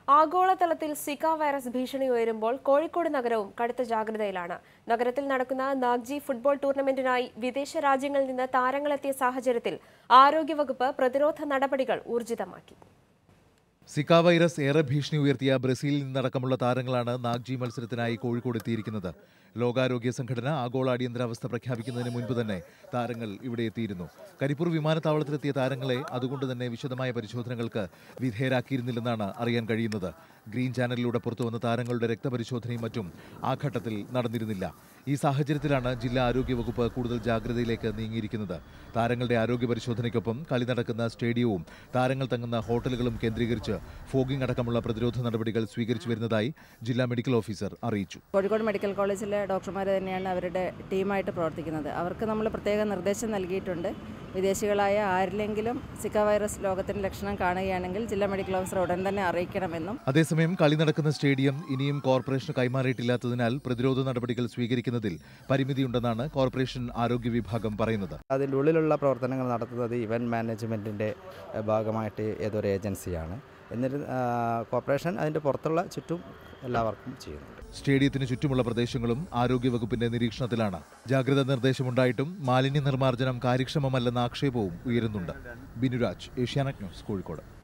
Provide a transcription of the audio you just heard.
ആഗോളതലത്തിൽ Zika virus ഭീഷണി ഉയരുമ്പോൾ കോഴിക്കോട് നഗരവും കടുത്ത ജാഗ്രതയിലാണ് നഗരത്തിൽ നടക്കുന്ന നാഗ്ജി ഫുട്ബോൾ ടൂർണമെന്റിനായി വിദേശ രാജ്യങ്ങളിൽ നിന്ന് താരങ്ങളെത്തിയ സാഹചര്യത്തിൽ ആരോഗ്യവകുപ്പ് പ്രതിരോധ നടപടികൾ ഊർജിതമാക്കി സിക്ക വൈറസ് ഏറെ ഭീഷണി ഉയർത്തിയ ബ്രസീലിൽ നിന്നടക്കമുള്ള താരങ്ങളാണ് നാഗ്ജി മത്സരത്തിനായി കോഴിക്കോട് എത്തിയിരിക്കുന്നത് ലോകാരോഗ്യ സംഘടന ആഗോള അടിയന്തരാവസ്ഥ പ്രഖ്യാപിക്കുന്നതിന് മുൻപ് തന്നെ താരങ്ങൾ ഇവിടെ എത്തിയിരുന്നു കരിപ്പൂർ വിമാനത്താവളത്തിലെത്തിയ താരങ്ങളെ അതുകൊണ്ട് തന്നെ വിശദമായ പരിശോധനകൾക്ക് വിധേയരാക്കിയിരുന്നില്ലെന്നാണ് അറിയാൻ കഴിയുന്നത് ഗ്രീൻ ചാനലിലൂടെ പുറത്തുവന്ന താരങ്ങളുടെ രക്തപരിശോധനയും മറ്റും ആ ഘട്ടത്തിൽ നടന്നിരുന്നില്ല ഈ സാഹചര്യത്തിലാണ് ജില്ലാ ആരോഗ്യ വകുപ്പ് കൂടുതൽ ജാഗ്രതയിലേക്ക് നീങ്ങിയിരിക്കുന്നത് താരങ്ങളുടെ ആരോഗ്യ പരിശോധനയ്ക്കൊപ്പം കളി നടക്കുന്ന സ്റ്റേഡിയവും താരങ്ങൾ തങ്ങുന്ന ഹോട്ടലുകളും കേന്ദ്രീകരിച്ച് ഫോഗിംഗ് അടക്കമുള്ള പ്രതിരോധ നടപടികൾ സ്വീകരിച്ചു വരുന്നതായി ജില്ലാ മെഡിക്കൽ ഓഫീസർ അറിയിച്ചു കോഴിക്കോട് മെഡിക്കൽ കോളേജിലെ ഡോക്ടർമാർ തന്നെയാണ് അവരുടെ ടീമായിട്ട് പ്രവർത്തിക്കുന്നത് അവർക്ക് നമ്മൾ പ്രത്യേക നിർദ്ദേശം നൽകിയിട്ടുണ്ട് വിദേശികളായ ആരിലെങ്കിലും സിക്ക വൈറസ് ലോകത്തിൻ്റെ ലക്ഷണം കാണുകയാണെങ്കിൽ ജില്ലാ മെഡിക്കൽ ഓഫീസർ ഉടൻ തന്നെ അറിയിക്കണമെന്നും അതേസമയം കളി നടക്കുന്ന സ്റ്റേഡിയം ഇനിയും കോർപ്പറേഷന് കൈമാറിയിട്ടില്ലാത്തതിനാൽ പ്രതിരോധ നടപടികൾ സ്വീകരിക്കുന്നതിൽ പരിമിതിയുണ്ടെന്നാണ് കോർപ്പറേഷൻ ആരോഗ്യ വിഭാഗം പറയുന്നത് അതിൻ്റെ ഉള്ളിലുള്ള പ്രവർത്തനങ്ങൾ നടത്തുന്നത് ഇവൻറ്റ് മാനേജ്മെൻറ്റിൻ്റെ ഭാഗമായിട്ട് ഏതൊരു ഏജൻസിയാണ് എന്നിട്ട് ആ, കോർപ്പറേഷൻ അതിൻ്റെ പുറത്തുള്ള ചുറ്റും എല്ലാവർക്കും ചെയ്യുന്നുണ്ട് സ്റ്റേഡിയത്തിന് ചുറ്റുമുള്ള പ്രദേശങ്ങളും ആരോഗ്യവകുപ്പിന്റെ നിരീക്ഷണത്തിലാണ് ജാഗ്രതാ നിർദ്ദേശമുണ്ടായിട്ടും മാലിന്യ നിർമ്മാർജ്ജനം കാര്യക്ഷമമല്ലെന്ന ആക്ഷേപവും ഉയരുന്നുണ്ട് ബിനുരാജ് ഏഷ്യാനെറ്റ് ന്യൂസ് കോഴിക്കോട്